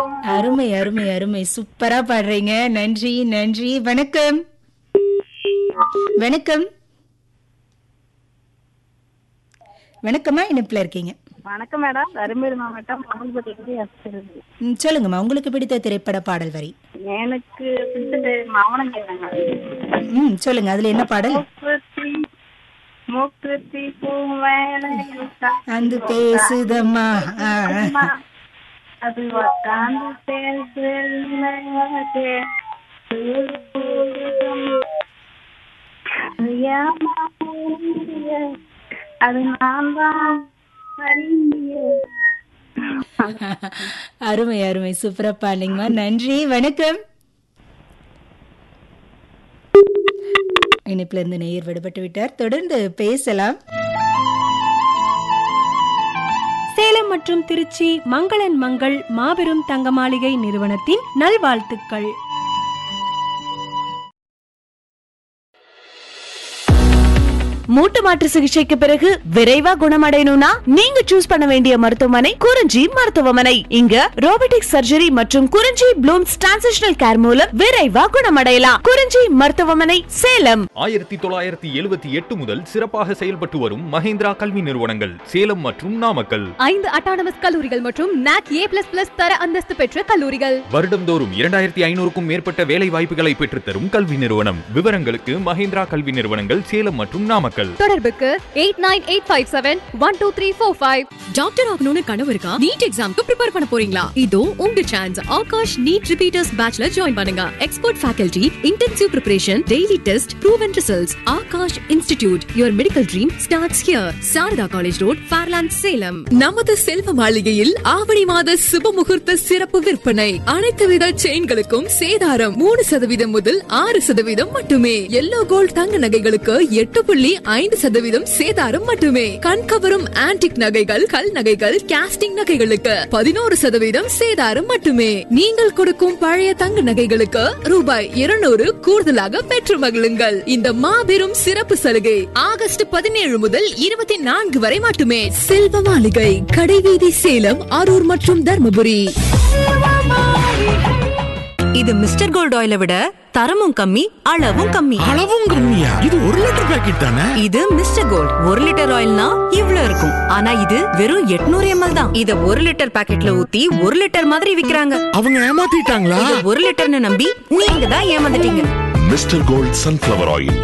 அருமை அருமை அருமை சூப்பரா பாடுறீங்க நன்றி நன்றி வணக்கம் வணக்கம் வணக்கம்மா இணைப்புல இருக்கீங்க வணக்கம் மேடம் தருமபுரி மாவட்டம் மாவட்டத்திலிருந்து எஸ்கிறது ம், சொல்லுங்கம்மா உங்களுக்கு பிடித்த திரைப்பட பாடல் வரி எனக்கு பிடிச்சது மௌனம் கேளுங்க ம் சொல்லுங்க அதுல என்ன பாடல் மூக்குத்தி மூக்குத்தி பூவேலை அந்த பேசுதம்மா ஆ, ஆ. அது உக்காந்து பேசுறது அது நான் தான் அறிய அருமை அருமை சூப்பரா பாடுங்கம்மா நன்றி வணக்கம் இணைப்புல இருந்து நேயர் விடுபட்டு விட்டார் தொடர்ந்து பேசலாம் சேலம் மற்றும் திருச்சி மங்களன் மங்கள் மாபெரும் தங்க மாளிகை நிறுவனத்தின் நல்வாழ்த்துக்கள் மூட்டு மாற்று சிகிச்சைக்கு பிறகு விரைவா குணமடையணும்னா நீங்க சூஸ் பண்ண வேண்டிய மருத்துவமனை குறிஞ்சி மருத்துவமனை இங்க ரோபோட்டிக் சர்ஜரி மற்றும் குறிஞ்சி ப்ளூம்ஸ் டிரான்சிஷனல் கேர் மூலம் விரைவா குணமடையலாம் குறிஞ்சி மருத்துவமனை சேலம் ஆயிரத்தி தொள்ளாயிரத்தி எழுபத்தி எட்டு முதல் சிறப்பாக செயல்பட்டு வரும் மஹேந்திரா கல்வி நிறுவனங்கள் சேலம் மற்றும் நாமக்கல் ஐந்து அட்டானமஸ் கல்லூரிகள் மற்றும் நாக் ஏ பிளஸ் பிளஸ் தர அந்தஸ்து பெற்ற கல்லூரிகள் வருடம்தோறும் இரண்டாயிரத்தி ஐநூறுக்கும் மேற்பட்ட வேலை வாய்ப்புகளை பெற்றுத்தரும் கல்வி நிறுவனம் விவரங்களுக்கு மஹேந்திரா கல்வி நிறுவனங்கள் சேலம் மற்றும் நாமக்கல் தொடர்புக்கு eight nine eight five seven one two three four five doctor ஆகணும்னு கனவு இருக்கா நீட் எக்ஸாம்க்கு ப்ரிப்பேர் பண்ண போறீங்களா இதோ உங்க சான்ஸ் ஆகாஷ் நீட் ரிப்பீட்டர்ஸ் பேட்ச்ல ஜாயின் பண்ணுங்க expert faculty intensive preparation daily test proven results Aakash institute your medical dream starts here Sharada college road Fairland Salem நமது செல்வ மாளிகையில் ஆவணி மாத சுப முகூர்த்த சிறப்பு விற்பனை அனைத்து வித செயின்களுக்கும் சேதாரம் மூணு சதவீதம் முதல் ஆறு சதவீதம் மட்டுமே எல்லோ கோல்ட் தங்க நகைகளுக்கு எட்டு புள்ளி ஐந்து சதவீதம் சேதாரம் மட்டுமே கண்கவரும் ஆன்டிக் நகைகள் கல் நகைகள் கேஸ்டிங் நகைகளுக்கு பதினோரு சதவீதம் சேதாரம் மட்டுமே நீங்கள் கொடுக்கும் பழைய தங்க நகைகளுக்கு ரூபாய் இருநூறு கூடுதலாக பெற்று மகிழுங்கள் இந்த மாபெரும் சிறப்பு சலுகை ஆகஸ்ட் பதினேழு முதல் இருபத்தி நான்கு வரை மட்டுமே செல்வ மாளிகை கடைவீதி சேலம் அரூர் மற்றும் தர்மபுரி இது மிஸ்டர் கோல்ட் ஆயிலை விட தரமும் கம்மி அளவும் கம்மி அளவும் கம்மியா இது ஒரு லிட்டர் பாக்கெட் தானே இது மிஸ்டர் கோல்ட் ஒரு லிட்டர் ஆயில்னா இவ்ளோ இருக்கும் ஆனா இது வெறும் 800 எம்எல் தான் இத ஒரு லிட்டர் பாக்கெட்ல ஊத்தி ஒரு லிட்டர் மாதிரி விக்கிறாங்க அவங்க ஏமாத்திட்டாங்களா இது ஒரு லிட்டர்னு நம்பி நீங்க தான் ஏமாந்துட்டீங்க Mister Gold sunflower oil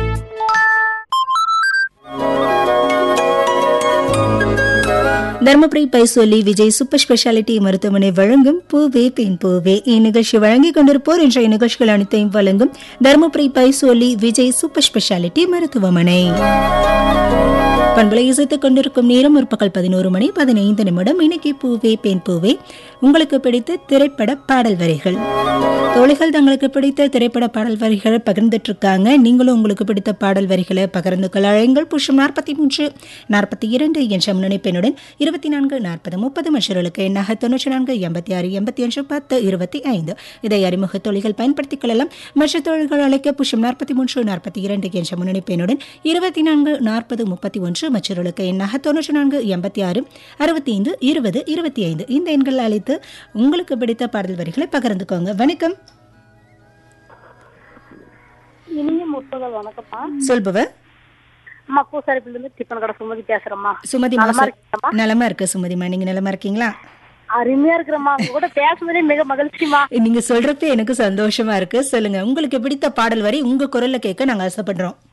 Dharmapuri Baisolli Vijay super speciality மருத்துவமனை வழங்கும் பூவே பெண் பூவே இந்நிகழ்ச்சி வழங்கிக் கொண்டிருப்போர் என்ற இந்நிகழ்ச்சிகள் அனைத்தையும் வழங்கும் தர்மபுரி பைசொல்லி விஜய் சூப்பர் ஸ்பெஷாலிட்டி மருத்துவமனை பண்பலை இசைத்துக் கொண்டிருக்கும் நேரம் முற்பகல் பதினோரு மணி பதினைந்து நிமிடம் இன்னைக்கு பூவே பெண் பூவே உங்களுக்கு பிடித்த திரைப்பட பாடல் வரிகள் தோழிகள் தங்களுக்கு பிடித்த திரைப்பட பாடல் வரிகளை பகிர்ந்துட்டு இருக்காங்க நீங்களும் உங்களுக்கு பிடித்த பாடல் வரிகளை பகிர்ந்து கொள்ள அழைங்கள் புஷம் நாற்பத்தி மூன்று நாற்பத்தி இரண்டு என்ற முன்னணிப்பெண்ணுடன் இருபத்தி நான்கு நாற்பது முப்பது மற்றவர்களுக்கு எண்ணாக தொன்னூற்றி நான்கு எண்பத்தி ஆறு எண்பத்தி அஞ்சு பத்து இருபத்தி ஐந்து இதை அறிமுக தொழில்கள் பயன்படுத்திக் கொள்ளலாம் மற்ற தொழில்கள் அழைக்க புஷம் நாற்பத்தி மூன்று நாற்பத்தி இரண்டு என்ற முன்னணிப்பெண்ணுடன் இருபத்தி நான்கு நாற்பது முப்பத்தி ஒன்று மற்றவர்களுக்கு எண்ணாக தொன்னூற்றி நான்கு எண்பத்தி ஆறு அறுபத்தி ஐந்து இருபது இருபத்தி ஐந்து இந்த எண்கள் அழைத்து உங்களுக்கு பிடித்த பாடல் வரிகளை பகிர்ந்துக்கோங்க வணக்கம் இனிய முற்பகல் வணக்கம்மா சொல்பவர் அம்மா பூசாரிப்பில இருந்து டிஃபன் கடை சுமதி பேசுறேம்மா சுமதி நலமா மாசம் இருக்கீங்களா? நலமா இருக்கு சுமதிமா நீங்க நலமா இருக்கீங்களா அருமையா இருக்கிறம்மா உங்க கூட பேசுனதே மிக மகிழ்ச்சிமா நீங்க சொல்றப்ப எனக்கு சந்தோஷமா இருக்கு சொல்லுங்க உங்களுக்கு பிடித்த பாடல் வரி உங்க குரல்ல கேட்க நாங்க ஆசைப்படுறோம்